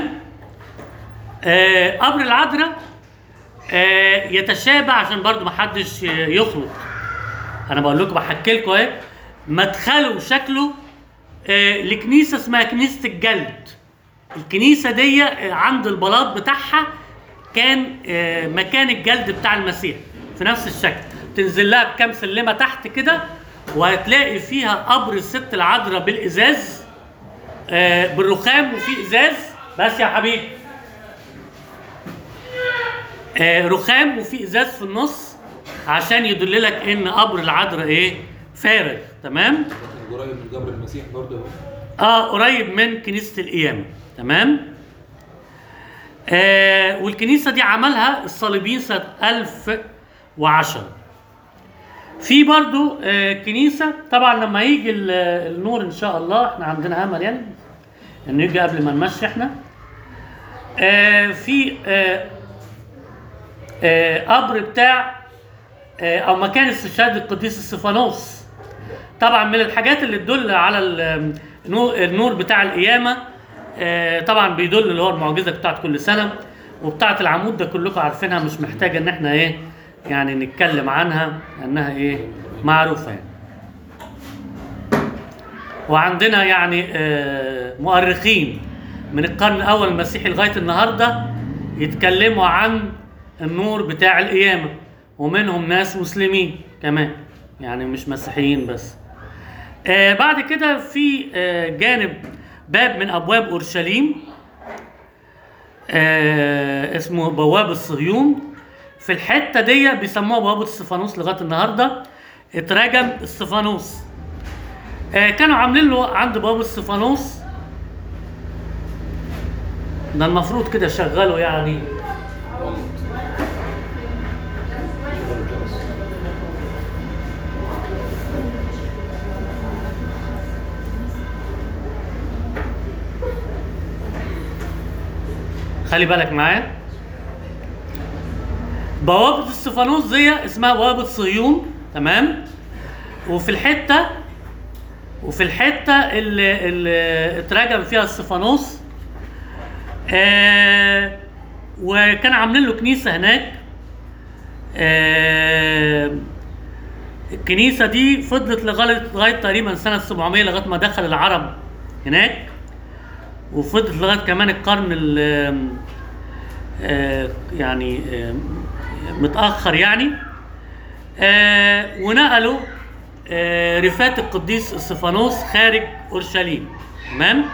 آه قبر العذراء آه يتشابه عشان برضو ما حدش يخلط انا بقول لكم بحكي لكم اهي مدخله شكله آه لكنيسه اسمها كنيسه الجلد الكنيسه دي آه، عند البلاط بتاعها كان آه، مكان الجلد بتاع المسيح في نفس الشكل تنزل لها بكام سلمه تحت كده وهتلاقي فيها قبر الست العذراء بالازاز آه، بالرخام وفي ازاز بس يا حبيبي آه، رخام وفي ازاز في النص عشان يدل لك ان قبر العذراء ايه فارغ تمام قريب من قبر المسيح برضه اهو اه قريب من كنيسه القيامه تمام آه والكنيسه دي عملها الصليبيين سنه 1010 في برضو آه كنيسه طبعا لما يجي ال- النور ان شاء الله احنا عندنا امل يعني انه يجي قبل ما نمشي احنا آه في آه آه قبر بتاع آه او مكان استشهاد القديس استفانوس طبعا من الحاجات اللي تدل على ال- النور النور بتاع القيامه آه، طبعا بيدل اللي هو المعجزه بتاعت كل سنه وبتاعت العمود ده كلكم عارفينها مش محتاجه ان احنا ايه يعني نتكلم عنها انها ايه معروفه يعني. وعندنا يعني آه، مؤرخين من القرن الاول المسيحي لغايه النهارده يتكلموا عن النور بتاع القيامه ومنهم ناس مسلمين كمان يعني مش مسيحيين بس آه بعد كده في آه جانب باب من ابواب اورشليم آه اسمه بواب الصهيون في الحته دي بيسموها بوابه الصفانوس لغايه النهارده اترجم الصفانوس آه كانوا عاملين له عند بوابه الصفانوس ده المفروض كده شغله يعني غلط شغل الجرس خلي بالك معايا بوابة السفانوس دي اسمها بوابة صهيون تمام وفي الحتة وفي الحتة اللي, اللي اترجم فيها السفانوس آه وكان عاملين له كنيسة هناك آه الكنيسة دي فضلت لغاية لغاية تقريبا سنة 700 لغاية ما دخل العرب هناك وفضلت لغايه كمان القرن ال آه، يعني آه، متاخر يعني آه، ونقلوا آه، رفات القديس استفانوس خارج اورشليم تمام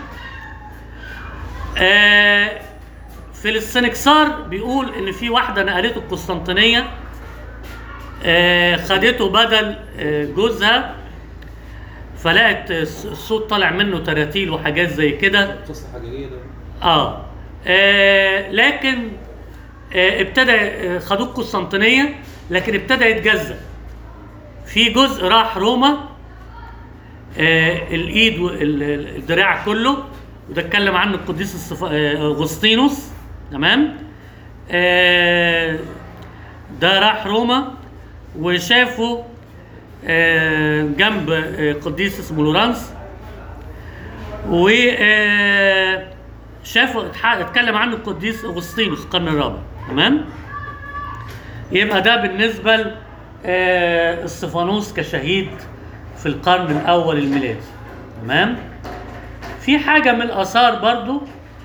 آه، في السنكسار بيقول ان في واحده نقلته القسطنطينيه آه، خدته بدل آه، جوزها فلقت الصوت طالع منه تراتيل وحاجات زي كده قصه حقيقيه ده اه, آه لكن آه ابتدى آه خدوه القسطنطينيه لكن ابتدى يتجزأ في جزء راح روما آه الايد والدراع كله وده اتكلم عنه القديس الصف- آه، اغسطينوس تمام آه ده راح روما وشافه آه جنب آه قديس اسمه لورانس و آه، شافه اتح- اتكلم عنه القديس اغسطينوس القرن الرابع تمام يبقى ده بالنسبه ل آه، استفانوس كشهيد في القرن الاول الميلادي تمام في حاجه من الاثار برضو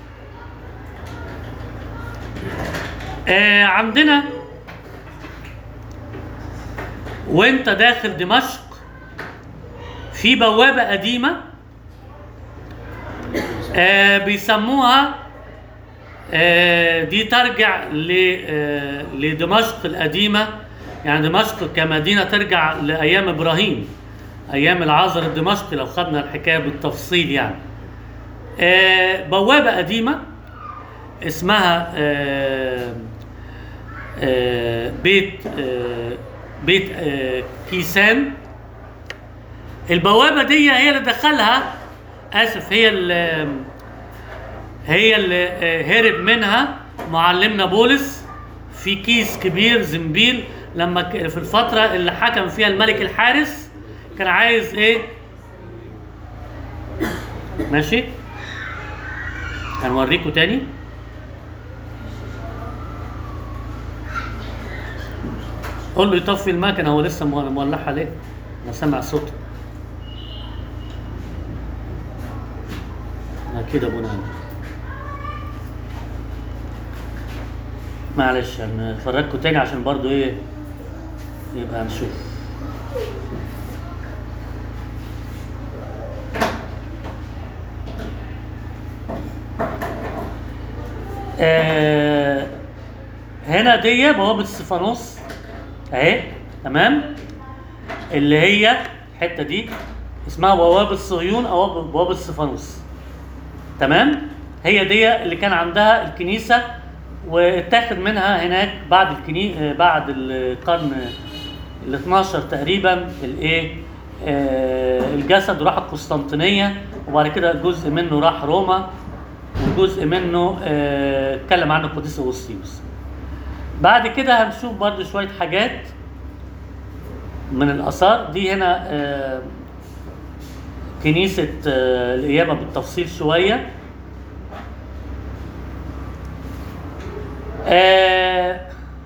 آه عندنا وانت داخل دمشق في بوابه قديمه آه بيسموها آه دي ترجع ل- آه لدمشق القديمة يعني دمشق كمدينة ترجع لأيام إبراهيم أيام العازر الدمشقي لو خدنا الحكاية بالتفصيل يعني آه بوابة قديمة اسمها آه آه بيت آه بيت آه كيسان البوابة دي هي اللي دخلها آسف هي اللي هي اللي آه، هرب منها معلمنا بولس في كيس كبير زنبيل لما ك- في الفترة اللي حكم فيها الملك الحارس كان عايز ايه ماشي هنوريكم تاني قول له يطفي المكنة هو لسه مول- مولعها ليه؟ انا سامع صوته اكيد ابونا عندي معلش هنفرجكم تاني عشان برضو ايه يبقى نشوف آه هنا دي بوابة استفانوس اهي تمام اللي هي الحتة دي اسمها بوابة صهيون او بوابة استفانوس تمام هي دي اللي كان عندها الكنيسة واتاخد منها هناك بعد الكني بعد القرن ال 12 تقريبا الايه آه الجسد راح القسطنطينية وبعد كده جزء منه راح روما وجزء منه آه، اتكلم عنه القديس اغسطينوس بعد كده هنشوف برضو شوية حاجات من الآثار دي هنا آه، كنيسة آه، القيامة بالتفصيل شوية آه،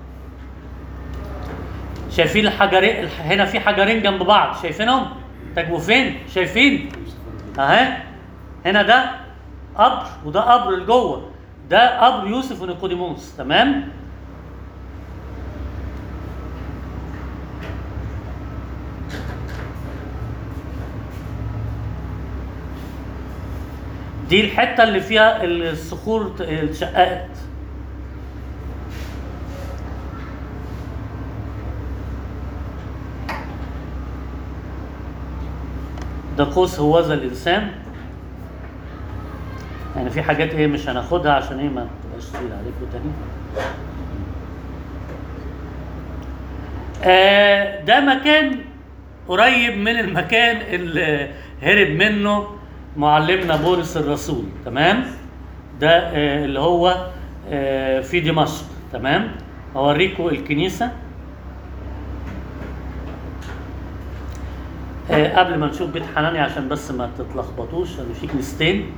شايفين الحجرين الح- هنا في حجرين جنب بعض شايفينهم تجوا فين شايفين اهي هنا ده قبر وده قبر لجوه ده قبر يوسف ونيقوديموس تمام دي الحته اللي فيها الصخور ت- اتشققت ده قوس هوذا الانسان يعني في حاجات ايه مش هناخدها عشان ايه ما تبقاش تقيل عليكم تاني آه ده مكان قريب من المكان اللي هرب منه معلمنا بولس الرسول تمام ده آه اللي هو آه في دمشق تمام اوريكم الكنيسه آه قبل ما نشوف بيت حناني عشان بس ما تتلخبطوش لان في كنيستين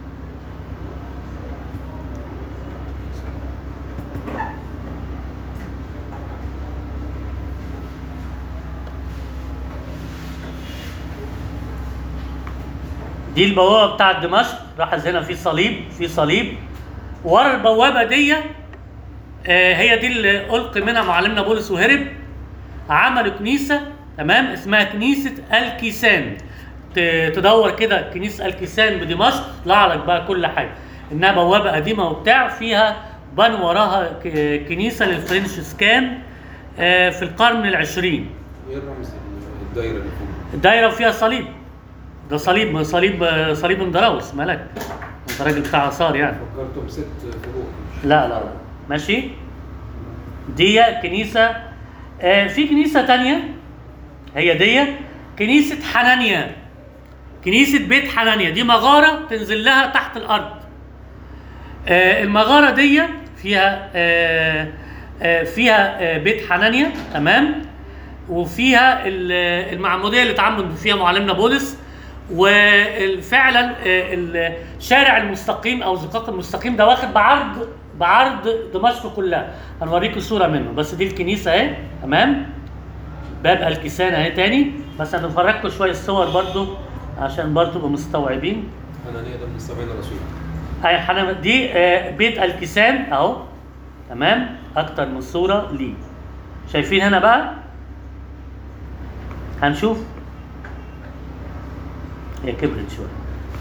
دي البوابه بتاعت دمشق لاحظ هنا في صليب في صليب ورا البوابه دي آه، هي دي اللي القي منها معلمنا بولس وهرب عملوا كنيسه تمام اسمها كنيسه الكيسان ت- تدور كده كنيسه الكيسان بدمشق يطلع لك بقى كل حاجه انها بوابه قديمه وبتاع فيها بنى وراها ك- كنيسه للفرنسيسكان آه، في القرن العشرين ايه الرمز الدايره اللي فوق الدايره فيها صليب ده صليب صليب صليب اندراوس مالك انت راجل بتاع اثار يعني فكرتهم ست فروع لا لا لا ماشي دي كنيسة آه في كنيسة تانية هي دي كنيسة حنانيا كنيسة بيت حنانيا دي مغارة تنزل لها تحت الأرض آه المغارة دي فيها آه آه فيها آه بيت حنانيا تمام وفيها ال- المعمودية اللي اتعمد فيها معلمنا بولس وفعلا الشارع المستقيم او زقاق المستقيم ده واخد بعرض بعرض دمشق كلها هنوريكم صوره منه بس دي الكنيسه اهي تمام باب الكسان اهي تاني بس هنفرجكم شويه صور برضو عشان برضو تبقوا مستوعبين حنانية ده من السبعين الرسول أي حنا دي آه، بيت الكسان اهو تمام اكتر من صوره ليه شايفين هنا بقى هنشوف هي كبرت شويه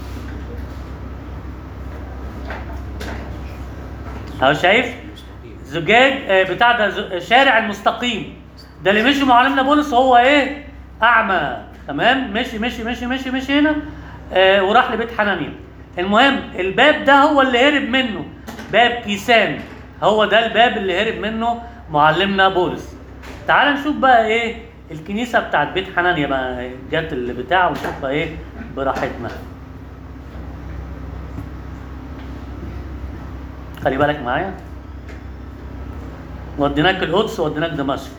اهو شايف زجاج آه، بتاع ده ز- شارع المستقيم ده اللي مشي معلمنا بولس هو ايه اعمى تمام مشي مشي مشي مشي مشي هنا آه وراح لبيت حنانيا المهم الباب ده هو اللي هرب منه باب كيسان هو ده الباب اللي هرب منه معلمنا بولس تعال نشوف بقى ايه الكنيسه بتاعت بيت حنانيا بقى جت اللي بتاع ونشوفها ايه براحتنا خلي بالك معايا وديناك القدس ووديناك دمشق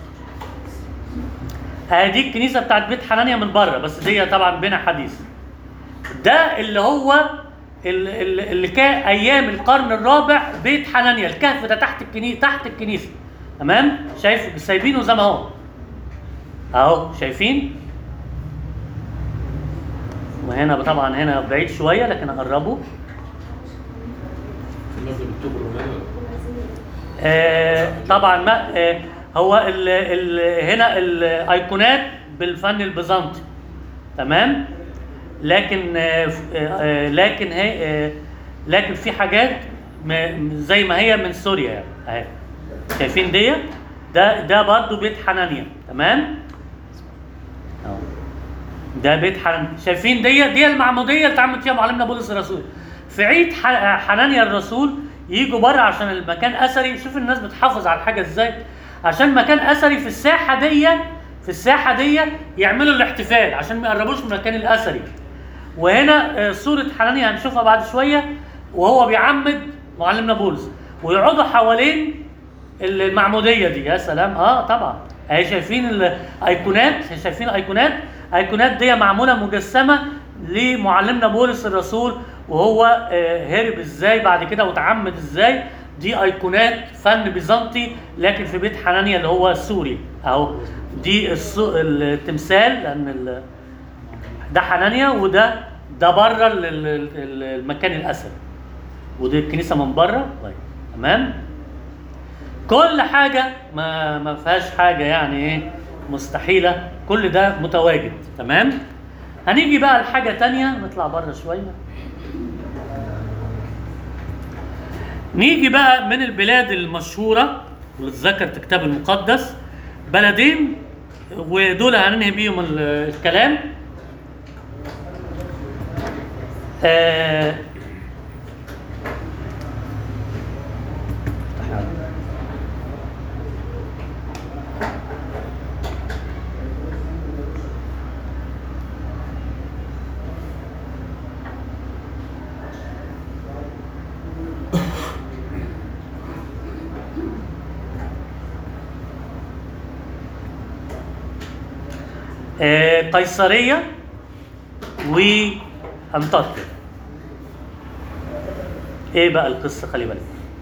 هذه الكنيسه بتاعت بيت حنانيا من بره بس دي طبعا بنا حديث ده اللي هو ال- ال- اللي كان ايام القرن الرابع بيت حنانيا الكهف ده تحت الكنيسه تحت الكنيسه تمام شايف سايبينه زي ما هو اهو شايفين وهنا طبعا هنا بعيد شويه لكن اقربه في المسجد بالطوب الروماني ولا؟ آه، طبعا ما آه، هو ال ال هنا الايقونات بالفن البيزنطي تمام لكن آه، ف- آه، لكن هي آه، لكن في حاجات م- زي ما هي من سوريا يعني اهي شايفين دي ده ده برضو بيت حنانيا تمام اهو ده بيت حنانيا شايفين دي دي المعموديه اللي اتعملت فيها معلمنا بولس الرسول في عيد ح- حنانيا الرسول يجوا بره عشان المكان اثري شوف الناس بتحافظ على الحاجه ازاي عشان مكان اثري في الساحه دي في الساحه دي يعملوا الاحتفال عشان ما يقربوش من المكان الاثري وهنا آه، صوره حنانيا هنشوفها بعد شويه وهو بيعمد معلمنا بولس ويقعدوا حوالين المعموديه دي يا سلام اه طبعا اهي شايفين الايقونات شايفين الايقونات الايقونات دي معموله مجسمه لمعلمنا بولس الرسول وهو آه، هرب ازاي بعد كده وتعمد ازاي دي ايقونات فن بيزنطي لكن في بيت حنانيا اللي هو سوري اهو دي الصو- التمثال لان ال- ده حنانيا وده ده بره ال- ال- ال- المكان الاثري ودي الكنيسه من بره طيب تمام كل حاجه ما ما فيهاش حاجه يعني ايه مستحيله كل ده متواجد تمام هنيجي بقى لحاجه تانية نطلع بره شويه نيجي بقى من البلاد المشهوره واللي اتذكر في الكتاب المقدس بلدين ودول هننهي بيهم ال- الكلام آه آه، قيصرية وأنطاكيا ايه بقى القصة خلي بالك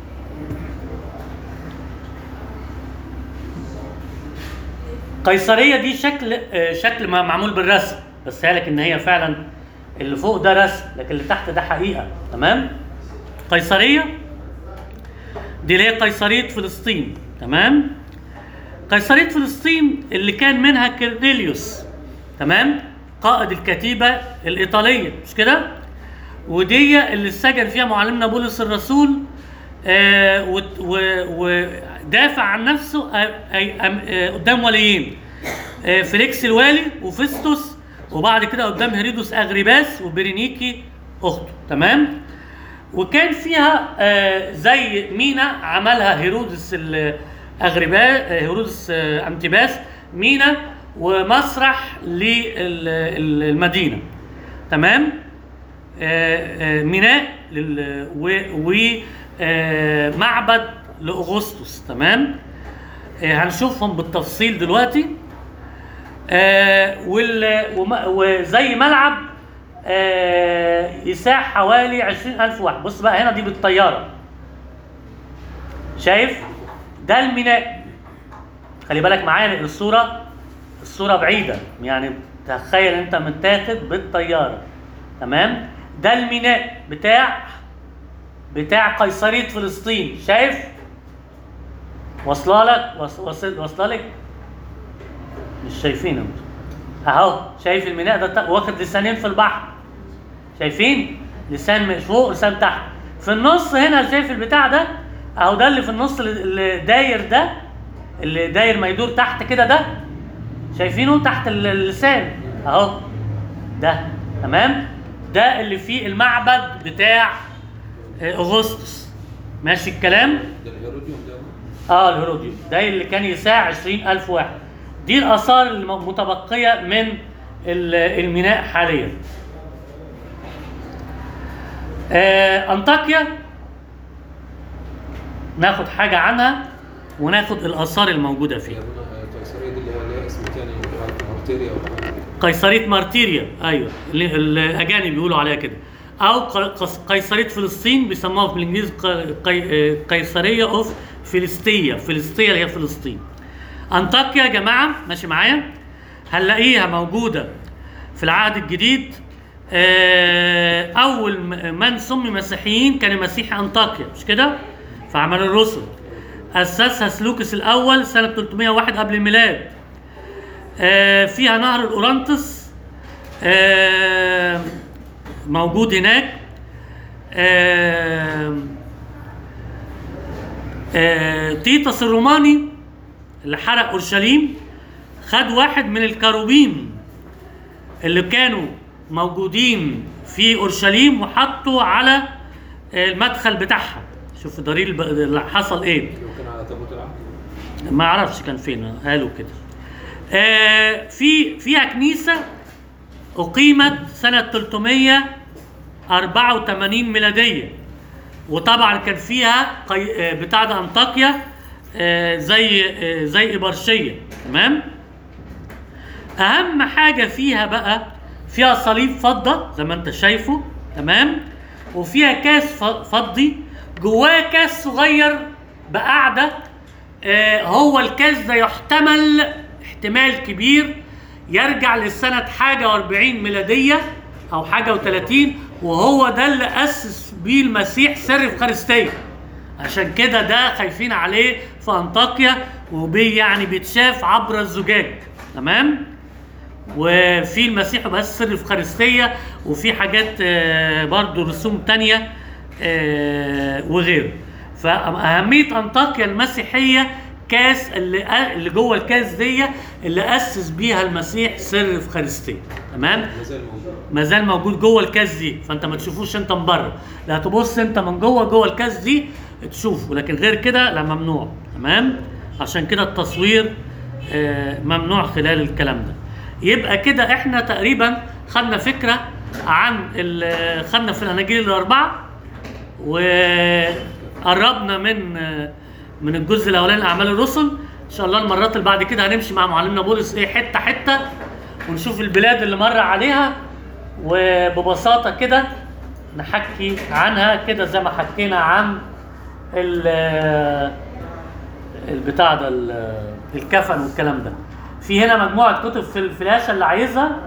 قيصرية دي شكل آه، شكل ما- معمول بالرسم بس هي لك ان هي فعلا اللي فوق ده رسم لكن اللي تحت ده حقيقة تمام قيصرية دي اللي هي قيصرية فلسطين تمام قيصرية فلسطين اللي كان منها كيرنيليوس تمام قائد الكتيبة الإيطالية مش كده ودي اللي سجن فيها معلمنا بولس الرسول آه وت- و- ودافع عن نفسه آه آه آه قدام وليين آه فيليكس الوالي وفيستوس وبعد كده قدام هيرودس اغريباس وبرينيكي اخته تمام وكان فيها آه، زي مينا عملها هيرودس الاغرباء هيرودس آه، انتباس مينا ومسرح للمدينه تمام آه، آه، ميناء ومعبد لاغسطس تمام آه، هنشوفهم بالتفصيل دلوقتي آه، وال- وم- وزي ملعب آه يساع حوالي 20000 واحد بص بقى هنا دي بالطياره شايف ده الميناء خلي بالك معايا الصوره الصوره بعيده يعني تخيل انت متاخد بالطياره تمام ده الميناء بتاع بتاع قيصريه فلسطين شايف واصله لك واص- واصل واصله لك مش شايفين انتوا اهو شايف الميناء ده تا- واخد لسانين في البحر شايفين لسان من فوق لسان تحت في النص هنا شايف البتاع ده اهو ده اللي في النص اللي- اللي داير ده اللي داير ما يدور تحت كده ده شايفينه تحت ال- اللسان اهو ده تمام ده اللي فيه المعبد بتاع آه، اغسطس ماشي الكلام ده الهيروديوم ده اه الهيروديوم ده اللي كان يساع 20000 واحد دي الاثار المتبقيه من ال- الميناء حاليا آه انطاكيا ناخد حاجه عنها وناخد الاثار الموجوده هي فيها هنا القيصريه دي اللي هي لها اسم تاني ارتيريا او حاجه كده. قيصريه مارتيريا ايوه اللي الاجانب بيقولوا عليها كده او ق- قس- قيصريه فلسطين بيسموها بالانجليزي ق- قي- آه، قيصريه اوف فلسطيه فلسطيه اللي هي فلسطين انطاكيا يا جماعه ماشي معايا هنلاقيها موجوده في العهد الجديد آه، اول م- من سمي مسيحيين كان مسيحي انطاكيا مش كده في اعمال الرسل اسسها سلوكس الاول سنه 301 قبل الميلاد آه، فيها نهر الاورانتس آه، موجود هناك آه، آه، تيتس الروماني اللي حرق اورشليم خد واحد من الكروبيم اللي كانوا موجودين في اورشليم وحطوا على آه، المدخل بتاعها شوف دليل ب- اللي حصل ايه لو كان على تابوت العهد ما اعرفش كان فين قالوا كده آه في فيها كنيسه اقيمت سنه 384 ميلاديه وطبعا كان فيها قي... آه بتاع ده انطاكيا آه زي آه زي ابرشيه تمام اهم حاجه فيها بقى فيها صليب فضه زي ما انت شايفه تمام وفيها كاس ف- فضي جواه كاس صغير بقعده آه هو الكاس ده يحتمل احتمال كبير يرجع لسنه حاجه و40 ميلاديه او حاجه و30 وهو ده اللي اسس بيه المسيح سر الفخارستيه عشان كده ده خايفين عليه في انطاكيا وبي يعني بيتشاف عبر الزجاج تمام وفي المسيح بس سر الفخارستيه وفي حاجات آه، برضو رسوم تانية آه، وغيره فأهمية أنطاكيا المسيحية كاس اللي اللي جوه الكاس دي اللي أسس بيها المسيح سر الفخارستيه تمام ما زال موجود ما زال موجود جوه الكاس دي فانت ما تشوفوش انت من بره لا تبص انت من جوه جوه الكاس دي تشوفه لكن غير كده لا ممنوع تمام عشان كده التصوير آه، ممنوع خلال الكلام ده يبقى كده احنا تقريبا خدنا فكره عن ال- خدنا في الاناجيل الاربعه وقربنا من آه، من الجزء الاولاني لاعمال الرسل ان شاء الله المرات اللي بعد كده هنمشي مع معلمنا بولس ايه حته حته ونشوف البلاد اللي مر عليها وببساطه كده نحكي عنها كده زي ما حكينا عن ال- البتاع ده ال- الكفن والكلام ده في هنا مجموعه كتب في الفلاشه اللي عايزها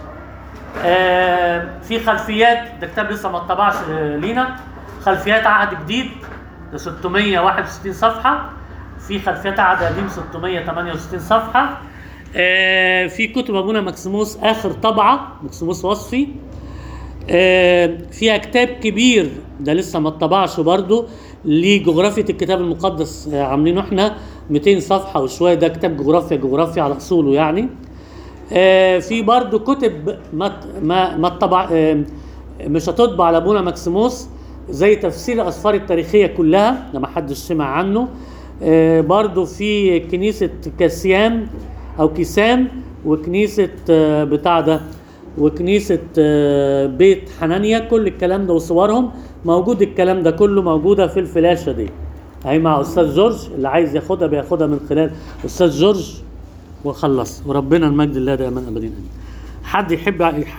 آه، في خلفيات ده كتاب لسه ما اتطبعش آه، لينا خلفيات عهد جديد ده 661 صفحه في خلفيات عهد قديم 668 صفحه آه، في كتب ابونا مكسيموس اخر طبعه مكسيموس وصفي آه، فيها كتاب كبير ده لسه ما اتطبعش برضه لجغرافية الكتاب المقدس آه، عاملينه احنا 200 صفحة وشوية ده كتاب جغرافيا جغرافيا على أصوله يعني آه، في برضه كتب ما ما ما اتطبع آه، مش هتطبع لابونا مكسيموس زي تفسير الأسفار التاريخية كلها ده ما حدش سمع عنه آه، برضه في كنيسة كاسيان أو كيسان وكنيسة آه، بتاع ده وكنيسة آه، بيت حنانيا كل الكلام ده وصورهم موجود الكلام ده كله موجودة في الفلاشة دي اهي مع أستاذ جورج اللي عايز ياخدها بياخدها من خلال أستاذ جورج وخلص وربنا المجد الله دائما أبدا آمين. حد يحب